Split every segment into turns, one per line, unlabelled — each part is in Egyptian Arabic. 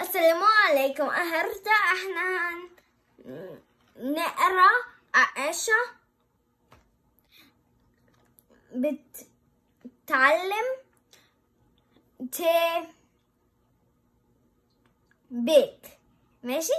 السلام عليكم النهاردة احنا هن- نقرا عائشة بتعلم ت بيك ماشي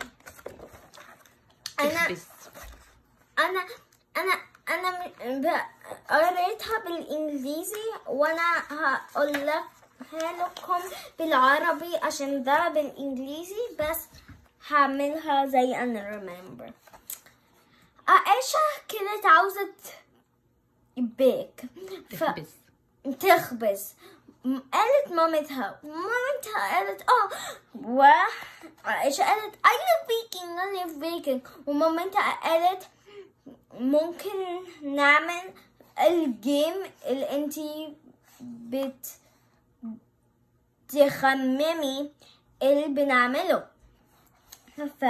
انا
تخبز
انا انا انا م- ب- قريتها بالانجليزي وانا هقولها لكم بالعربي عشان ده بالانجليزي بس هعملها زي انا remember عائشة كانت عاوزة بيك ف...
تخبز
تخبز م- قالت مامتها مامتها قالت اه و عائشة قالت I love baking I love baking ومامتها قالت ممكن نعمل الجيم اللي انتي بت تخممي اللي بنعمله ف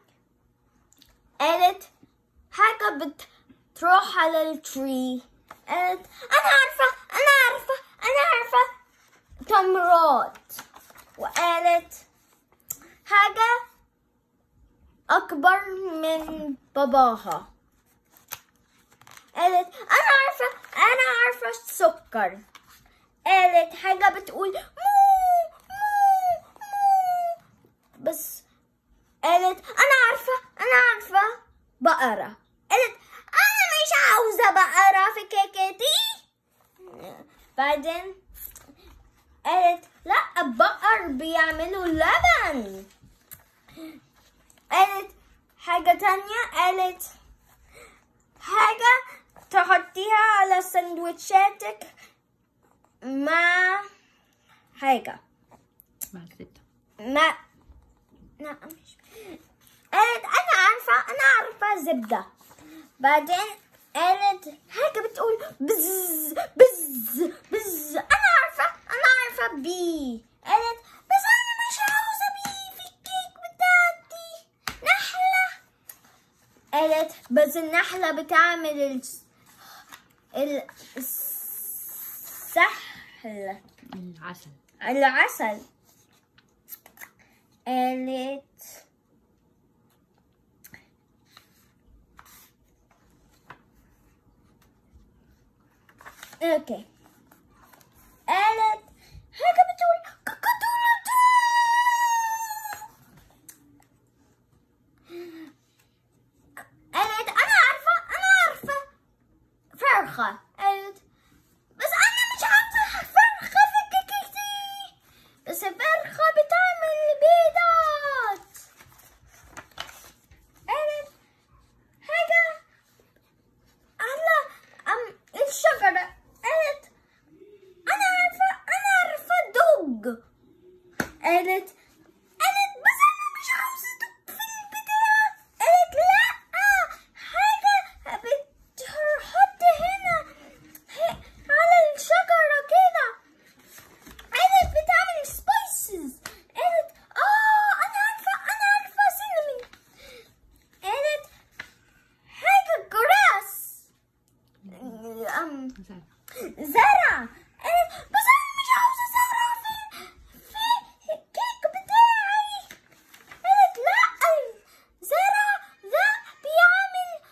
قالت حاجة بتروح على التري قالت أنا عارفة أنا عارفة أنا عارفة تمرات وقالت حاجة أكبر من باباها قالت أنا عارفة أنا عارفة السكر قالت حاجة بتقول مو مو مو بس قالت أنا عارفة أنا عارفة بقرة قالت أنا مش عاوزة بقرة في كيكتي بعدين قالت لا البقر بيعملوا لبن قالت حاجة تانية قالت حاجة تحطيها على سندوتشاتك مع حاجة
مع الزبدة
ما لا مش قالت انا عارفة انا عارفة زبدة بعدين قالت حاجة بتقول بز بز بز انا عارفة انا عارفة بي قالت بس انا مش عاوزة بي في الكيك بتاعتي نحلة قالت بس النحلة بتعمل ال ال السحلة
العسل
العسل قالت اوكي قالت حاجة بتقول كوكودولو قالت أنا عارفة أنا عارفة فرخة قالت بس أنا مش عارفة فرخة في كيكتي بس فرخة بتعمل بيضات قالت حاجة على أم الشجرة قالت أنا عارفة أنا عارفة دوج قالت قالت بس أنا مش عاوزة دوج في البتاع قالت لأ حاجة بتحط هنا ه- على الشجرة كده قالت بتعمل سبايسز قالت اه انا عارفه انا عارفه سينامون قالت حاجه جراس أم
زرع.
زرع قالت بس انا مش عاوزه زرع في في الكيك بتاعي قالت لا زرع ده بيعمل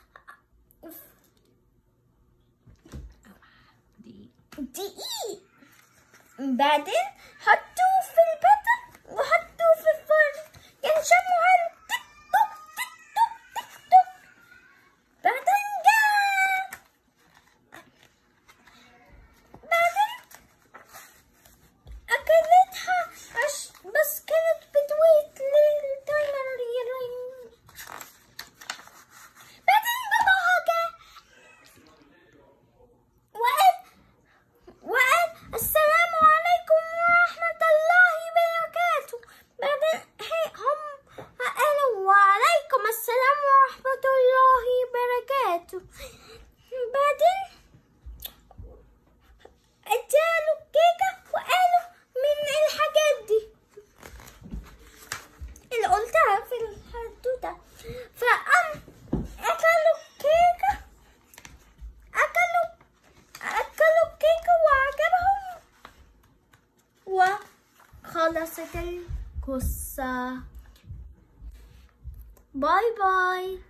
دقيق
دقيق بعدين حطوه في البتر وحطوه في الفرن ينشموا على تك توك تك توك تك توك بعدين جاء بعدين أكلتها عش بس كانت بتويت للتايمر يرن بعدين باباها جه وقال وقال السلام عليكم القصة باي باي